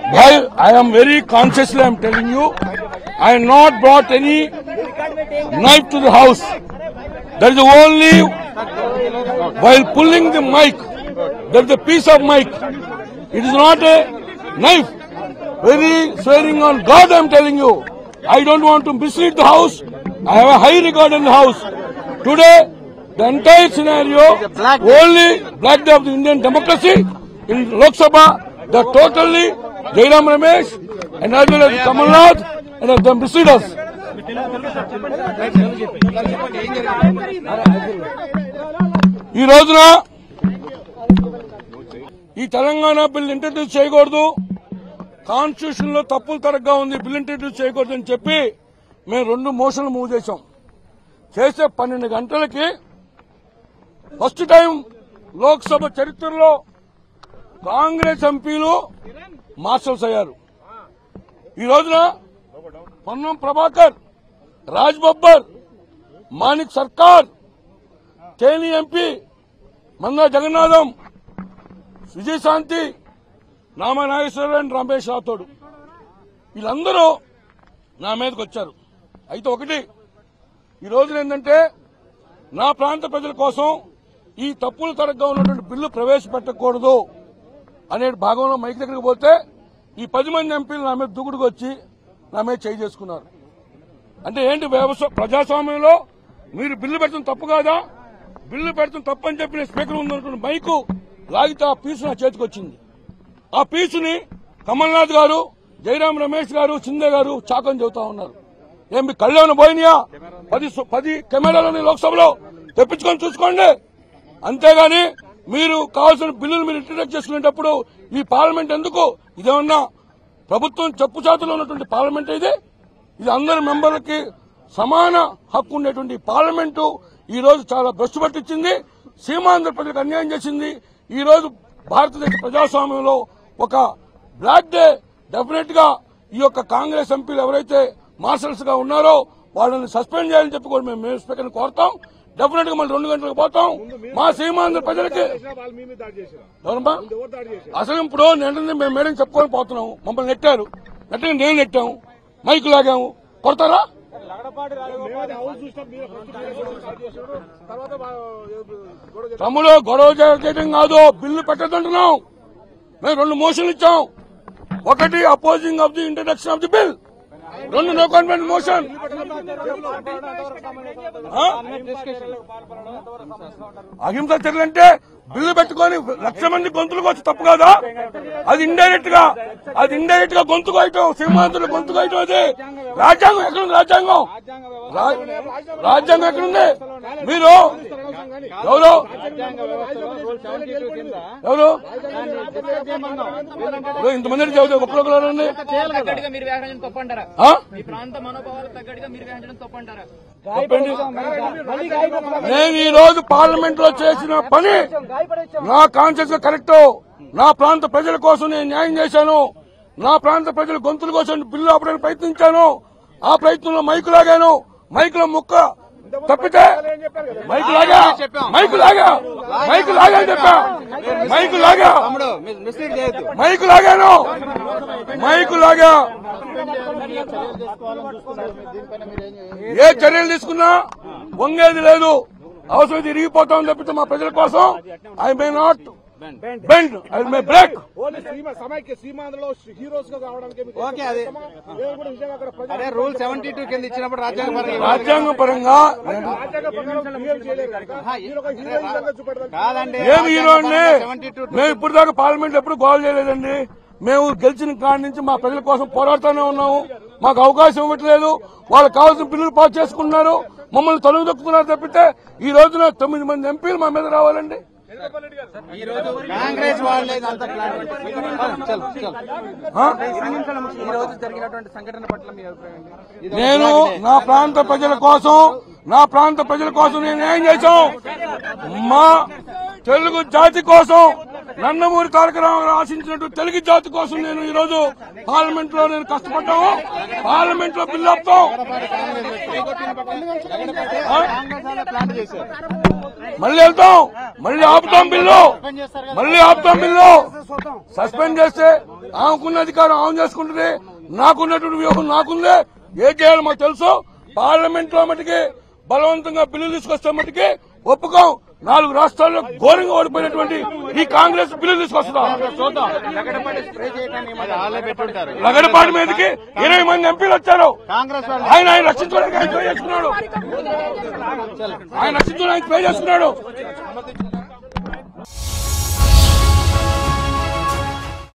While I am very consciously, I am telling you, I have not brought any knife to the house. That is the only, while pulling the mic, there is a piece of mic. It is not a knife. Very swearing on God, I am telling you. I don't want to mislead the house. I have a high regard in the house. Today, the entire scenario, only black day of the Indian democracy in Lok Sabha, they totally Jairam Ramesh and as well as Kamal Nath and they mislead us. ఈ రోజున ఈ Telangana bill introduce చేయకూడదు constitution లో తప్పులు తరగ్గా ఉంది bill introduce చేయకూడదు అని చెప్పి మేము రెండు మోషన్లు మూవ్ చేశాం చేసే పన్నెండు గంటలకి ఫస్ట్ టైం లోక్సభ చరిత్రలో కాంగ్రెస్ ఎంపీలు మార్షల్స్ అయ్యారు ఈ రోజున పొన్నం ప్రభాకర్ రాజ్ బబ్బర్ మాణిక్ సర్కార్ తేని ఎంపీ మందా జగన్నాథం విజయశాంతి నామా నాగేశ్వరరావు రమేష్ రాథోడ్ వీళ్ళందరూ నా మీదకి వచ్చారు అయితే ఒకటి ఈ రోజున ఏంటంటే నా ప్రాంత ప్రజల కోసం ఈ తప్పులు తరగ్గా ఉన్నటువంటి బిల్లు ప్రవేశపెట్టకూడదు అనే భాగంలో మైక్ దగ్గరికి పోతే ఈ పది మంది ఎంపీలు నా మీద దూకుడుకు వచ్చి నా మీద చేయి చేసుకున్నారు అంటే ఏంటి వ్యవస్థ ప్రజాస్వామ్యంలో మీరు బిల్లు పెడతాం తప్పు కాదా బిల్లు పెడతాం తప్పు అని చెప్పిన స్పీకర్ ఉందనుకున్న మైకు లాగితే ఆ పీసు నా చేతికి వచ్చింది ఆ పీసుని కమల్నాథ్ గారు జయరాం రమేష్ గారు సిందే గారు చాకం చెబుతా ఉన్నారు ఏం మీ కళ్ళేమైనా పోయినాయా పది సు- పది కెమెరాలని లోక్సభలో తెప్పించుకొని చూసుకోండి అంతేగాని మీరు కావాల్సిన బిల్లులు మీరు ఇంట్రడక్ట్ చేసుకునేటప్పుడు ఈ పార్లమెంట్ ఎందుకు ఇదేమన్నా ప్రభుత్వం చెప్పు చేతుల్లో ఉన్నటువంటి పార్లమెంట్ ఇది ఇది అందరి మెంబర్లకి సమాన హక్కు ఉండేటువంటి ఈ పార్లమెంటు ఈ రోజు చాలా భ్రష్టు పట్టించింది సీమాంధ్ర ప్రజలకు అన్యాయం చేసింది ఈ రోజు భారతదేశ ప్రజాస్వామ్యంలో ఒక బ్లాక్ డే డెఫినెట్ గా ఈ యొక్క కాంగ్రెస్ ఎంపీలు ఎవరైతే మార్షల్స్ గా ఉన్నారో వాళ్ళని సస్పెండ్ చేయాలని చెప్పి కూడా మేము మేము స్పీకర్ని కోరుతాం డెఫినెట్ గా మళ్ళీ రెండు గంటలకు పోతాం మా సీమాంధ్ర ప్రజలకి వాళ్ళు మీ మీద దాడి చేశారు ఎవరమ్మా ఎవరు దాడి చేశారు అసలు ఇప్పుడు వెంటనే మేము మేడం చెప్పుకొని పోతున్నాం మమ్మల్ని నెట్టారు నెట్టని నేను నెట్టాము మైకు లాగాము కొడతారా మేమైతే హౌస్ చూసినాం మీరు ఫస్ట్ మీరు స్టార్ట్ చేశారు తర్వాత బా- గొడవ చేశారు. తమ్ముడు గొడవ చేయడం కాదు బిల్లు పెట్టదంటున్నాం మేము రెండు మోషన్లు ఇచ్చాం ఒకటి opposing of the introduction of the bill రెండు నో కాన్ఫిడెంట్ మోషన్ ఆ? అహింస చర్యలు అంటే బిల్లు పెట్టుకొని లక్ష మంది గొంతులకు వచ్చి తప్పు కాదా అది ఇండైరెక్ట్ గా అది ఇండైరెక్ట్ గా గొంతు కోయటం సీమాంతులు గొంతు కోయటం అది రాజ్యాంగం ఎక్కడుంది రాజ్యాంగం రా- రాజ్యాంగం ఎక్కడుంది మీరు ఎవరు ఎవరు ఇప్పుడు ఇంతమంది చదివితే ఒక్కరొకరు రండి తగ్గట్టుగా మీరు వ్యాఖ్యానించడం తప్పంటారా ఆ? మీ ప్రాంత మనోభావాలకు తగ్గట్టుగా మీరు వ్యాఖ్యానించడం తప్పంటారా చెప్పండి నేను ఈ రోజు పార్లమెంట్ లో చేసిన పని నా కాన్షియస్ కరెక్ట్ నా ప్రాంత ప్రజల కోసం నేను న్యాయం చేశాను నా ప్రాంత ప్రజల గొంతుల కోసం బిల్లు ఆపడానికి ప్రయత్నించాను ఆ ప్రయత్నంలో మైకు లాగాను మైకులో ముక్క తప్పితే మైకు లాగా మైకు లాగా మైకు లాగా అని చెప్పా మైకు లాగా మైకు లాగాను మైకు లాగా ఏ చర్యలు తీసుకున్నా వంగేది లేదు అవసరం తిరిగిపోతాం తప్పితే మా ప్రజల కోసం I may not bend I may break only సీమ సమైక్య సీమాంధ్రలో హీరోస్ గా కావడానికి మీకు ఓకే, అది- మేము కూడా నిజంగా అక్కడ ప్రజలు అదే రూల్ సెవెంటీ టూ కింద ఇచ్చినప్పుడు రాజ్యాంగ పరంగా రాజ్యాంగ పరంగా రాజ్యాంగ ప్రకారం బిహేవ్ చేయలేరు కనుక మీరు ఒక హీరోయిజంగా చూపెడతారు కాదండి ఏం హీరో అండి సెవెంటీ టూ మేము ఇప్పుడు దాకా పార్లమెంట్ ఎప్పుడు గోల్ చేయలేదండి మేము గెలిచిన కాడి నుంచి మా ప్రజల కోసం పోరాడుతూనే ఉన్నాము మాకు అవకాశం ఇవ్వట్లేదు వాళ్ళకి కావాల్సిన బిల్లులు పాస్ చేసుకుంటున్నారు మమ్మల్ని తొలగి దొక్కుతున్నారు తప్పితే ఈ రోజున తొమ్మిది మంది ఎంపీలు మా మీద రావాలండి కాంగ్రెస్ వాళ్ళే ఇదంతా ప్లాన్ చల్ చల్ ఆ? ఈ రోజు జరిగినటువంటి సంఘటన పట్ల మీ అభిప్రాయం ఏంటి? ఇది నేను నా ప్రాంత ప్రజల కోసం నా ప్రాంత ప్రజల కోసం నేను ఏం చేశాం మా తెలుగు జాతి కోసం నందమూరి తారక రామారావు ఆశించినట్టు తెలుగు జాతి కోసం నేను ఈ రోజు పార్లమెంట్ లో నేను కష్టపడ్డాము పార్లమెంట్ లో బిల్లు ఆపుతాం కాంగ్రెస్ వాళ్ళే ప్లాన్ చేశారు మళ్ళీ వెళ్తాం మళ్ళీ ఆపుతాం బిల్లు మళ్ళీ ఆపుతాం బిల్లు సస్పెండ్ చేస్తే ఆమెకున్న అధికారం ఆమె చేసుకుంటుంది నాకున్నటువంటి వ్యూహం నాకుందే ఏం చేయాలో మాకు తెలుసు పార్లమెంట్ లో మటుకి బలవంతంగా బిల్లు తీసుకొస్తే మటుకి ఒప్పుకోం నాలుగు రాష్ట్రాల్లో ఘోరంగా ఓడిపోయినటువంటి ఈ కాంగ్రెస్ బిల్లు తీసుకొస్తాం లగడపాటి మీదకి ఇరవై మంది ఎంపీలు వచ్చారు ఆయన ఆయన రక్షించడానికి ఆయన పే చేసుకున్నాడు ఆయన రక్షించడానికి ఆయన పే చేసుకున్నాడు